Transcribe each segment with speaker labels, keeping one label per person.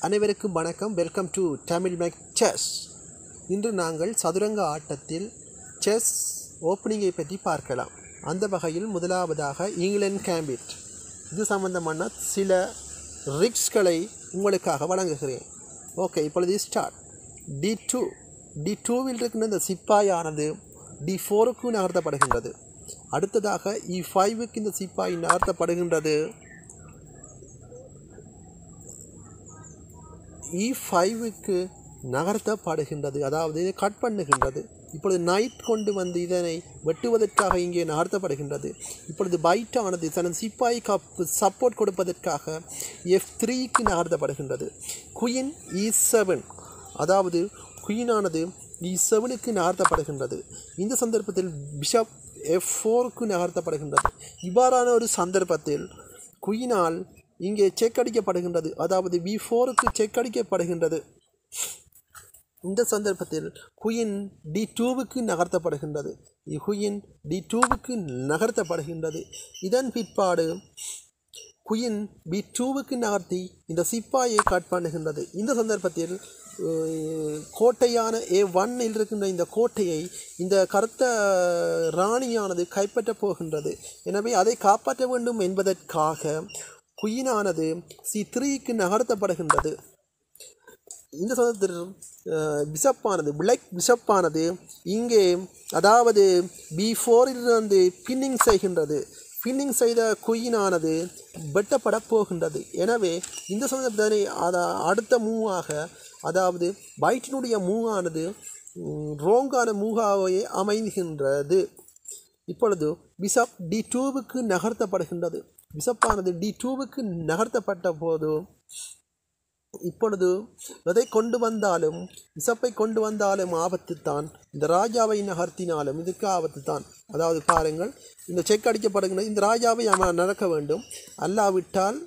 Speaker 1: அனைவருக்கும் வணக்கம் welcome to Tamil make chess இன்று நாங்கள் சதுரங்க ஆட்டத்தில் செஸ் ஓப்பனிங்கை பற்றி பார்க்கலாம் அந்த வகையில் முதலாவதாக இங்கிலாந்து கேம்பிட் இது சம்பந்தமான சில ரிக்ஸ்களை உங்களுக்காக வழங்குகிறேன் ஓகே இப்பொழுது ஸ்டார்ட் டி டூ டி டூவில் இருக்கின்ற இந்த சிப்பாயானது டி ஃபோருக்கு நகர்த்தப்படுகின்றது அடுத்ததாக இ ஃபைவுக்கு இந்த சிப்பாய் நகர்த்தப்படுகின்றது இ ஃபைவுக்கு நகர்த்தப்படுகின்றது அதாவது கட் பண்ணுகின்றது இப்பொழுது நைட் கொண்டு வந்து இதனை வெட்டுவதற்காக இங்கே நகர்த்தப்படுகின்றது இப்பொழுது பைட்டானது தனது சிப்பாய் கப் சப்போர்ட் கொடுப்பதற்காக எஃப் த்ரீக்கு நகர்த்தப்படுகின்றது குயின் இ செவன் அதாவது குயினானது இ செவனுக்கு நகர்த்தப்படுகின்றது இந்த சந்தர்ப்பத்தில் பிஷப் எஃப் ஃபோருக்கு நகர்த்தப்படுகின்றது இவ்வாறான ஒரு சந்தர்ப்பத்தில் குயினால் இங்கே செக் அடிக்கப்படுகின்றது அதாவது வி ஃபோருக்கு செக் அடிக்கப்படுகின்றது இந்த சந்தர்ப்பத்தில் குயின் டி டூவுக்கு நகர்த்தப்படுகின்றது குயின் டி டூவுக்கு நகர்த்தப்படுகின்றது இதன் பிற்பாடு குயின் பி டூவுக்கு நகர்த்தி இந்த சிப்பாயை கட் பண்ணுகின்றது இந்த சந்தர்ப்பத்தில் அஹ், கோட்டையான ஏ ஒன்னில் இருக்கின்ற இந்த கோட்டையை இந்த கருத்த ராணியானது கைப்பற்றப் போகின்றது எனவே அதை காப்பாற்ற வேண்டும் என்பதற்காக குயினானது சி த்ரீக்கு நகர்த்தப்படுகின்றது இந்த சந்தர்ப்பத்தில் அஹ், பிஷப்பானது பிளாக் பிஷப்பானது இங்கே அதாவது பி ஃபோரிலிருந்து பின்னிங் செய்கின்றது பின்னிங் செய்த குயினானது வெட்டப்பட போகின்றது எனவே இந்த சந்தர்ப்பத்தினை அத அடுத்த மூவாக அதாவது பைட்டினுடைய மூவானது ரோங்கான மூவாவே அமைகின்றது இப்பொழுது பிஷப் டி டூவுக்கு நகர்த்தப்படுகின்றது பிஷப்பானது டி டூவுக்கு நகர்த்தப்பட்ட போது இப்பொழுது எதை கொண்டு வந்தாலும் பிசப்பை கொண்டு வந்தாலும் ஆபத்து தான் இந்த ராஜாவை நகர்த்தினாலும் இதுக்கு ஆபத்து தான் அதாவது பாருங்கள் இந்த செக் அடிக்கப்படுகின்ற இந்த ராஜாவை அவன் நடக்க வேண்டும் அல்லாவிட்டால்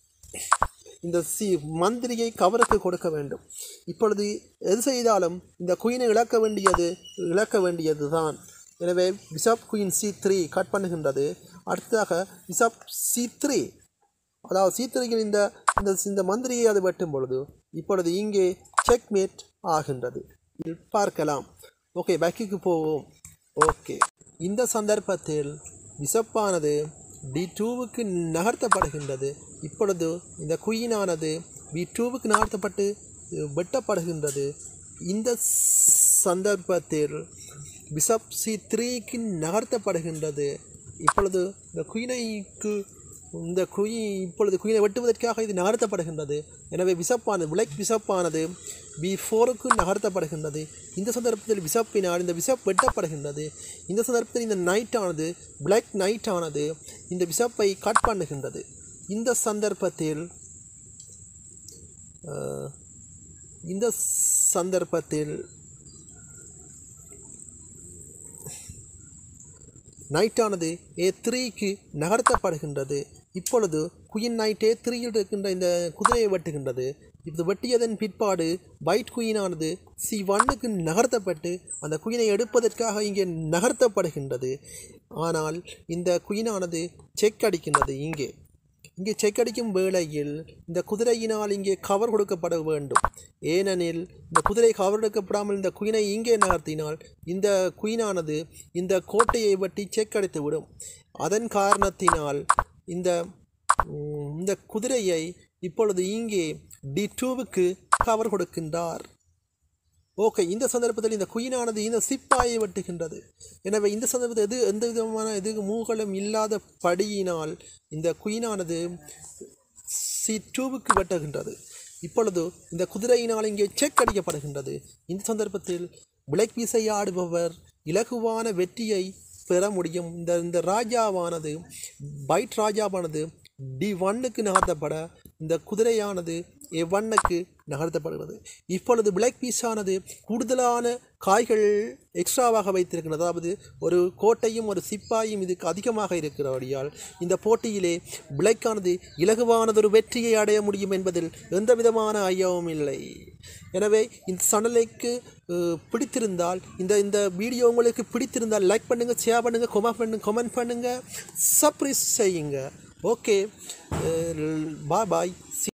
Speaker 1: இந்த சி மந்திரியை கவருக்கு கொடுக்க வேண்டும் இப்பொழுது எது செய்தாலும் இந்த குயினை இழக்க வேண்டியது இழக்க வேண்டியது தான் எனவே bishop queen C three cut பண்ணுகின்றது அடுத்ததாக பிஷப் சி த்ரீ அதாவது சீத்திரையில் இந்த இந்த இந்த மந்திரியை அது வெட்டும் பொழுது இப்பொழுது இங்கே செக்மேட் ஆகின்றது இதில் பார்க்கலாம் ஓகே பேக்குக்கு போவோம் ஓகே இந்த சந்தர்ப்பத்தில் பிசப்பானது டி டூவுக்கு நகர்த்தப்படுகின்றது இப்பொழுது இந்த குயினானது பி டூவுக்கு நகர்த்தப்பட்டு அஹ், வெட்டப்படுகின்றது இந்த சந்தர்ப்பத்தில் பிஷப் சி த்ரீக்கு நகர்த்தப்படுகின்றது இப்பொழுது இந்த குயினைக்கு இந்த குயி இப்பொழுது குயினை வெட்டுவதற்காக இது நகர்த்தப்படுகின்றது எனவே பிசப்பானது பிளாக் பிசப்பானது பி ஃபோருக்கு நகர்த்தப்படுகின்றது இந்த சந்தர்ப்பத்தில் பிசப்பினால் இந்த பிசப் வெட்டப்படுகின்றது இந்த சந்தர்ப்பத்தில் இந்த நைட்டானது பிளாக் நைட்டானது இந்த பிசப்பை கட் பண்ணுகின்றது இந்த சந்தர்ப்பத்தில் அஹ், இந்த சந்தர்ப்பத்தில் நைட்டானது ஏ த்ரீக்கு நகர்த்தப்படுகின்றது இப்பொழுது குயின் நைட் ஏ த்ரீயில் இருக்கின்ற இந்த குதிரையை வெட்டுகின்றது இது வெட்டியதன் பிற்பாடு பைட் குயினானது சி ஒன்னுக்கு நகர்த்தப்பட்டு அந்த குயினை எடுப்பதற்காக இங்கே நகர்த்தப்படுகின்றது ஆனால் இந்த குயினானது செக் அடிக்கின்றது இங்கே இங்கே செக் அடிக்கும் வேளையில் இந்த குதிரையினால் இங்கே கவர் கொடுக்கப்பட வேண்டும் ஏனெனில் இந்த குதிரை கவர் எடுக்கப்படாமல் இந்த குயினை இங்கே நகர்த்தினால் இந்த குயினானது இந்த கோட்டையை வெட்டி செக் அடித்து விடும் அதன் காரணத்தினால் இந்த ம், இந்த குதிரையை இப்பொழுது இங்கே டி டூவுக்கு கவர் கொடுக்கின்றார் ஓகே இந்த சந்தர்ப்பத்தில் இந்த குயினானது இந்த சிப்பாயை வெட்டுகின்றது எனவே இந்த சந்தர்ப்பத்தில் எது எந்த விதமான எது மூகளும் இல்லாத படியினால் இந்த குயினானது சி டூவுக்கு வெட்டுகின்றது இப்பொழுது இந்த குதிரையினால் இங்கே செக் அடிக்கப்படுகின்றது இந்த சந்தர்ப்பத்தில் பிளாக் பீஸை ஆடுபவர் இலகுவான வெற்றியை பெற முடியும் இந்த இந்த ராஜாவானது பைட் ராஜாவானது டி ஒன்னுக்கு நகர்த்தப்பட இந்த குதிரையானது ஏ ஒன்னுக்கு நகர்த்தப்படுகிறது இப்பொழுது பிளாக் பீஸானது கூடுதலான காய்கள் எக்ஸ்ட்ராவாக வைத்திருக்கிறது அதாவது ஒரு கோட்டையும் ஒரு சிப்பாயும் இதுக்கு அதிகமாக இருக்கிறபடியால் இந்த போட்டியிலே பிளாக்கானது இலகுவானதொரு வெற்றியை அடைய முடியும் என்பதில் எந்த விதமான ஐயமும் இல்லை எனவே இந்த சனலைக்கு பிடித்திருந்தால் இந்த இந்த வீடியோ உங்களுக்கு பிடித்திருந்தால் லைக் பண்ணுங்கள் ஷேர் பண்ணுங்கள் கொமெண்ட் பண்ணுங்க கமெண்ட் பண்ணுங்கள் சப்ரைஸ் செய்யுங்க ஓகே பாய் பாய்